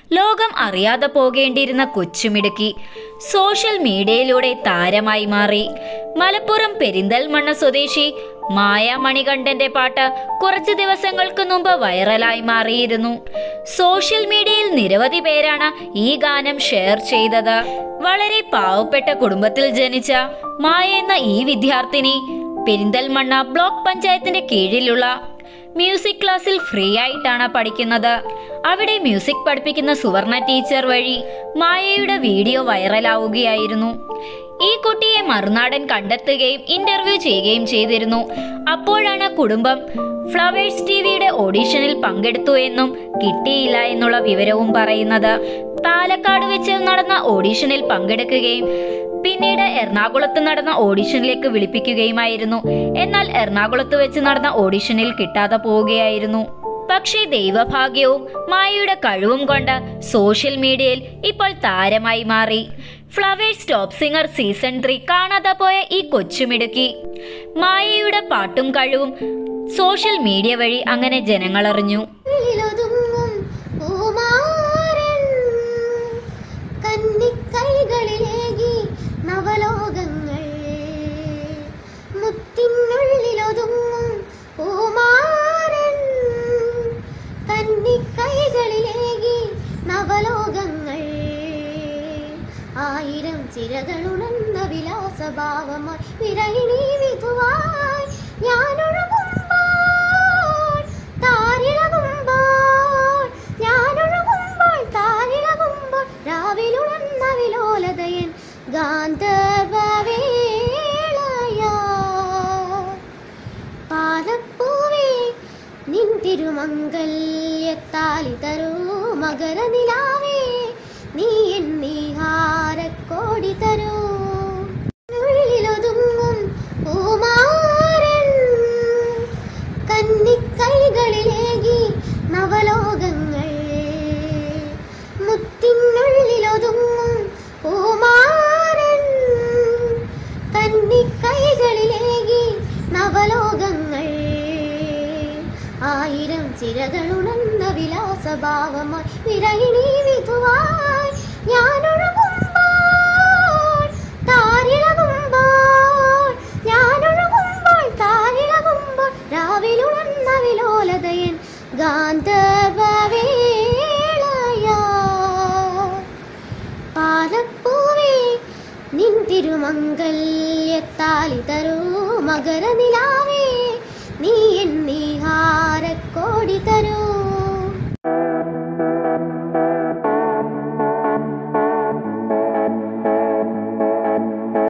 ലോകം അറിയാതെ പോകേണ്ടിയിരുന്ന കൊച്ചുമിടുക്കി സോഷ്യൽ മീഡിയയിലൂടെ താരമായി മാറി മലപ്പുറം പെരിന്തൽമണ്ണ സ്വദേശി മായ മണികണ്ഠന്റെ പാട്ട് കുറച്ച് ദിവസങ്ങൾക്ക് മുമ്പ് വൈറലായി മാറിയിരുന്നു സോഷ്യൽ മീഡിയയിൽ നിരവധി പേരാണ് ഈ ഗാനം ഷെയർ ചെയ്തത് വളരെ പാവപ്പെട്ട കുടുംബത്തിൽ ജനിച്ച മായ എന്ന ഈ വിദ്യാർത്ഥിനി പെരിന്തൽമണ്ണ ബ്ലോക്ക് പഞ്ചായത്തിന്റെ കീഴിലുള്ള മ്യൂസിക് ക്ലാസ്സിൽ ഫ്രീ ആയിട്ടാണ് പഠിക്കുന്നത് അവിടെ മ്യൂസിക് പഠിപ്പിക്കുന്ന സുവർണ ടീച്ചർ വഴി മായയുടെ വീഡിയോ വൈറലാവുകയായിരുന്നു ഈ കുട്ടിയെ മറുനാടൻ കണ്ടെത്തുകയും ഇന്റർവ്യൂ ചെയ്യുകയും ചെയ്തിരുന്നു അപ്പോഴാണ് കുടുംബം ഫ്ലവേഴ്സ് ടി വിയുടെ ഓഡീഷനിൽ പങ്കെടുത്തു എന്നും കിട്ടിയില്ല എന്നുള്ള വിവരവും പറയുന്നത് പാലക്കാട് വെച്ച് നടന്ന ഓഡീഷനിൽ പങ്കെടുക്കുകയും പിന്നീട് എറണാകുളത്ത് നടന്ന ഓഡിഷനിലേക്ക് വിളിപ്പിക്കുകയുമായിരുന്നു എന്നാൽ എറണാകുളത്ത് വെച്ച് നടന്ന ഓഡിഷനിൽ കിട്ടാതെ പോവുകയായിരുന്നു പക്ഷേ ദൈവഭാഗ്യവും മായയുടെ കഴിവും കൊണ്ട് സോഷ്യൽ മീഡിയയിൽ ഇപ്പോൾ താരമായി മാറി Flowers top singer season three കാണാതെ പോയ ഈ കൊച്ചുമിടുക്കി മായയുടെ പാട്ടും കഴിവും സോഷ്യൽ മീഡിയ വഴി അങ്ങനെ ജനങ്ങൾ അറിഞ്ഞു ഉള്ളിലൊതുങ്ങും പൂമാരൻ കന്നിക്കൈകളിലേകി നവലോകങ്ങൾ മുത്തിനുള്ളിലൊതുങ്ങും പൂമാരൻ കന്നിക്കൈകളിലേകി നവലോകങ്ങൾ ആയിരം ചിരകളുണർന്ന വിലാസഭാവമായി വിരഹിണി വിധുവായി ഞാനൊഴുകുമ്പോൾ താരിളകുമ്പോൾ ഞാനൊഴുകുമ്പോൾ താരിളകുമ്പോൾ രാവിലുണർന്ന വിലോലതയൻ ഗാന്ധർവവേളയാ പാലപ്പൂവേ നിൻ തിരുമംഗല്യത്താലി തരൂ മകരനിലാവേ നീ എന്നീഹാരക്കോടി തരൂ ഉള്ളിലൊതുങ്ങും പൂമാരൻ കന്നിക്കൈകളിലേകി നവലോകങ്ങൾ മുത്തിനുള്ളിലൊതുങ്ങും പൂമാരൻ കന്നിക്കൈകളിലേകി നവലോകങ്ങൾ ആയിരം ചിരകളുണർന്ന വിലാസഭാവമായി വിരഹിണി വിധുവായി ഞാനൊഴുകുമ്പോൾ താരിളകുമ്പോൾ ഞാനൊഴുകുമ്പോൾ താരിളകുമ്പോൾ രാവിലുണർന്ന വിലോലതയൻ ഗാന്ധർവവേളയാ പാലപ്പൂവേ നിൻ തിരുമംഗല്യത്താലി തരൂ മകരനിലാവേ നീ എന്നീ